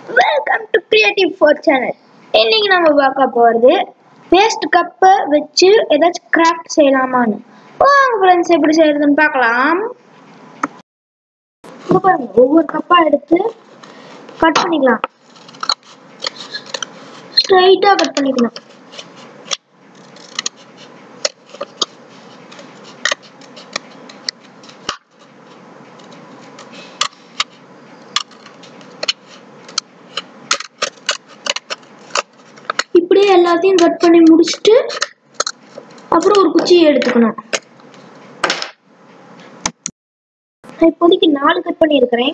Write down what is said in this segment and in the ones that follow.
welcome to creative four channel இன்னைக்கு நம்ம பார்க்க போகிறது வேஸ்ட் கப்பை வச்சு ஏதாச்சும் கிராஃப்ட் செய்யலாமான்னு வாங்க ஃப்ரெண்ட்ஸ் எப்படி செய்யறதுன்னு பார்க்கலாம் இங்க பாருங்க ஒவ்வொரு கப்பா எடுத்து கட் பண்ணிக்கலாம் ஸ்ட்ரைட்டாக கட் பண்ணிக்கணும் இப்படியே எல்லாத்தையும் கட் பண்ணி முடிச்சுட்டு அப்புறம் ஒரு குச்சியை எடுத்துக்கணும் நான் இப்போதைக்கு நாலு கட் பண்ணியிருக்கிறேன்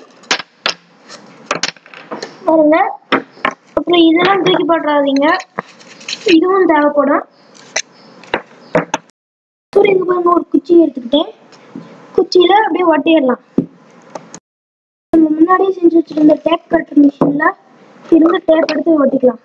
பாருங்க அப்புறம் இதெல்லாம் தூக்கி போட்டுறாதீங்க இதுவும் தேவைப்படும் சரி இங்க பாருங்க ஒரு குச்சியை எடுத்துக்கிட்டேன் குச்சியில அப்படியே ஒட்டிடலாம் நம்ம முன்னாடியே செஞ்சு வச்சிருந்த டேப் கட்டர் மிஷின்ல இருந்து டேப் எடுத்து ஒட்டிக்கலாம்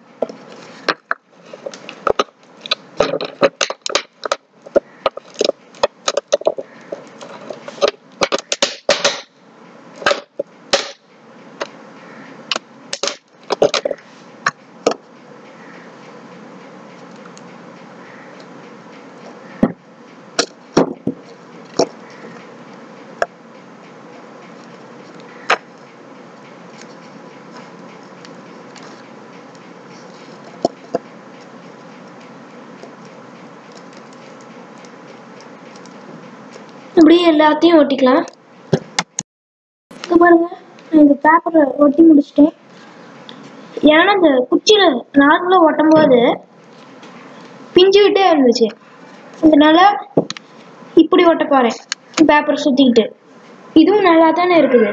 அப்படியே எல்லாத்தையும் ஒட்டிக்கலாம் இங்க பாருங்க நான் இந்த பேப்பரை ஒட்டி முடிச்சிட்டேன் ஏன்னா இந்த குச்சியில நார்மலாக ஒட்டும் போது பிஞ்சுக்கிட்டே இருந்துச்சு அதனால இப்படி ஒட்ட போறேன் பேப்பர் சுத்திக்கிட்டு இதுவும் நல்லா தானே இருக்குது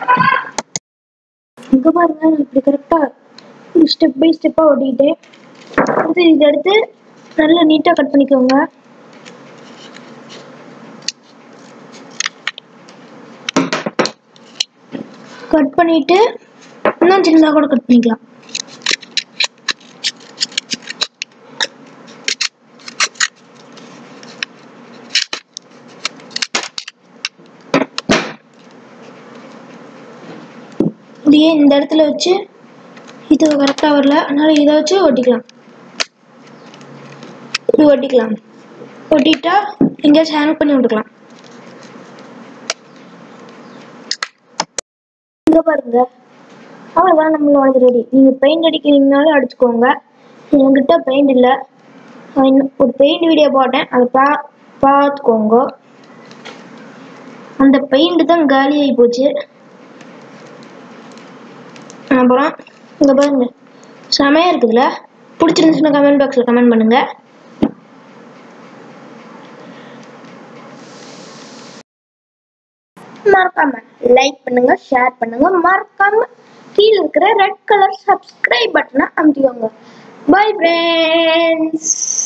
இங்க பாருங்க நான் இப்படி கரெக்டா ஸ்டெப் பை ஸ்டெப்பா ஒட்டிக்கிட்டேன் அடுத்து இதை எடுத்து நல்லா நீட்டா கட் பண்ணிக்கோங்க கட் பண்ணிட்டு இன்னும் சின்னதாக கூட கட் பண்ணிக்கலாம் இப்படியே இந்த இடத்துல வச்சு இது கரெக்டாக வரல அதனால இதை வச்சு ஒட்டிக்கலாம் இப்படி ஒட்டிக்கலாம் ஒட்டிட்டா எங்கேயாச்சும் ஹேங் பண்ணி விட்டுக்கலாம் இங்க பாருங்க அவ்வளோதான் நம்மளோட ரெடி நீங்க பெயிண்ட் அடிக்கிறீங்கனாலும் அடிச்சுக்கோங்க என்கிட்ட பெயிண்ட் இல்லை நான் இன்னும் ஒரு பெயிண்ட் வீடியோ போட்டேன் அதை பா பார்த்துக்கோங்க அந்த பெயிண்ட் தான் காலி ஆகி போச்சு அப்புறம் இங்க பாருங்க செமையா இருக்குதுல்ல பிடிச்சிருந்துச்சுன்னா கமெண்ட் பாக்ஸில் கமெண்ட் பண்ணுங்க மறக்காம லைக் பண்ணுங்க ஷேர் பண்ணுங்க மறக்காம கீழே இருக்கிற ரெட் கலர் சப்ஸ்கிரைப் பட்டனை அமுத்திக்கோங்க பை ஃப்ரெண்ட்ஸ்